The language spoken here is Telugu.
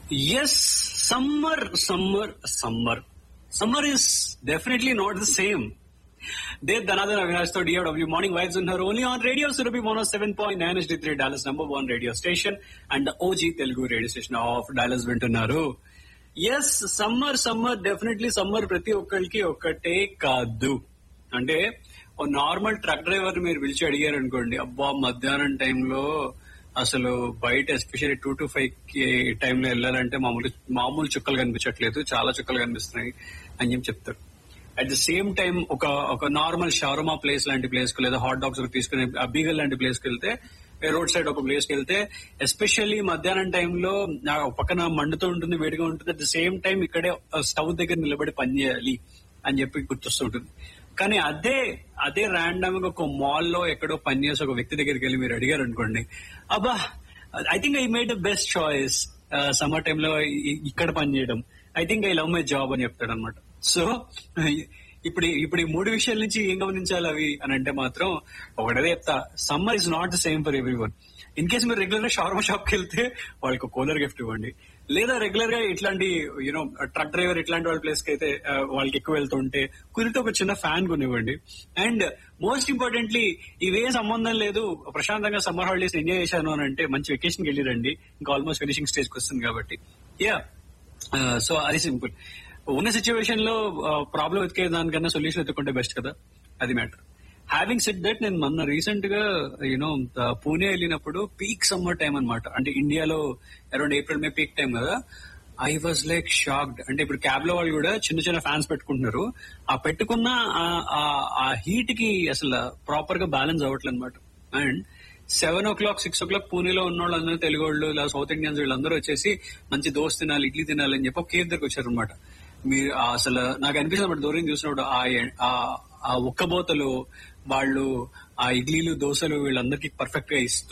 Yes, summer, summer, summer. Summer is definitely not the same. Dev Dhanadhan Avinash to DFW Morning Vibes in her only on Radio Surabhi 107.9 HD3 Dallas number one radio station and the OG Telugu radio station of Dallas వింటున్నారు yes summer summer definitely summer ప్రతి ఒక్కరికి ఒక్కటే కాదు అంటే ఓ నార్మల్ ట్రక్ డ్రైవర్ మీరు పిలిచి అడిగారు అనుకోండి అబ్బా మధ్యాహ్నం టైంలో అసలు బయట ఎస్పెషల్లీ టూ టు ఫైవ్ కి టైంలో వెళ్ళాలంటే మామూలు మామూలు చుక్కలు కనిపించట్లేదు చాలా చుక్కలు కనిపిస్తున్నాయి అని చెప్పి చెప్తారు అట్ ద సేమ్ టైం ఒక ఒక నార్మల్ షారుమా ప్లేస్ లాంటి ప్లేస్ కు లేదా హాట్ డాగ్స్ తీసుకుని అబీగల్ లాంటి ప్లేస్ కి వెళ్తే రోడ్ సైడ్ ఒక ప్లేస్ కి వెళ్తే ఎస్పెషల్లీ మధ్యాహ్నం టైంలో పక్కన మండుతూ ఉంటుంది వేడిగా ఉంటుంది అట్ ద సేమ్ టైం ఇక్కడే స్టవ్ దగ్గర నిలబడి పని చేయాలి అని చెప్పి గుర్తొస్తూ ఉంటుంది కానీ అదే అదే ర్యాండమ్ గా ఒక మాల్ లో ఎక్కడో పని చేసే ఒక వ్యక్తి దగ్గరికి వెళ్ళి మీరు అడిగారు అనుకోండి అబ్బా I think I made the best choice summer టైంలో ఇక్కడ పని చేయడం I think I love my job అని చెప్తాడు అనమాట సో ఇప్పుడు ఇప్పుడు ఈ మూడు విషయాల నుంచి ఏం గమనించాలి అవి అని అంటే మాత్రం ఒకటే చెప్తా summer is not the same for everyone in case మీరు రెగ్యులర్ గా షార్మా షాప్ కి వెళ్తే వాళ్ళకి కూలర్ గిఫ్ట్ ఇవ్వండి లేదా రెగ్యులర్ గా ఇట్లాంటి యూనో ట్రక్ డ్రైవర్ ఇట్లాంటి వాళ్ళ ప్లేస్ కి అయితే ఆ, వాళ్ళకి ఎక్కువ వెళ్తుంటే కుదిరితే ఒక చిన్న ఫ్యాన్ కొనివ్వండి అండ్ మోస్ట్ ఇంపార్టెంట్లీ ఇవేం సంబంధం లేదు ప్రశాంతంగా సమ్మర్ హాలిడేస్ ఎంజాయ్ చేశాను అని అంటే మంచి వెకేషన్ కి వెళ్ళిరండి ఇంకా ఆల్మోస్ట్ ఫినిషింగ్ స్టేజ్ కి వస్తుంది కాబట్టి యా సో అది సింపుల్ ఉన్న సిచ్యువేషన్ లో ప్రాబ్లం వెతికే దానికన్నా సొల్యూషన్ వెతుకుంటే బెస్ట్ కదా అది మ్యాటర్ హ్యావింగ్ సెట్ దట్ నేను మొన్న రీసెంట్ గా యూనో పూణే వెళ్ళినప్పుడు పీక్ సమ్మర్ టైం అన్నమాట అంటే ఇండియాలో around April May peak time కదా ఐ వాజ్ లైక్ షాక్డ్ అంటే ఇప్పుడు క్యాబ్ లో వాళ్ళు కూడా చిన్న చిన్న ఫ్యాన్స్ పెట్టుకుంటున్నారు ఆ పెట్టుకున్న ఆ- ఆ- ఆ హీట్ కి అసలు ప్రాపర్ గా బ్యాలెన్స్ అవ్వట్లేదు అనమాట and seven o'clock six o'clock పూణేలో ఉన్న వాళ్ళందరూ తెలుగు వాళ్ళు లేదా సౌత్ ఇండియన్స్ వీళ్ళందరూ వచ్చేసి మంచి దోశ తినాలి ఇడ్లీ తినాలి అని చెప్పి ఒక కేఫ్ దగ్గరకు వచ్చారు అనమాట మీరు ఆ అసలు నాకు అనిపిస్తుంది దూరం చూసినప్పుడు ఆ ఎ- ఆ- ఆ ఒక్క బోతలు వాళ్ళు ఆ ఇడ్లీలు దోశలు వీళ్ళందరికీ పర్ఫెక్ట్ గా ఇస్తూ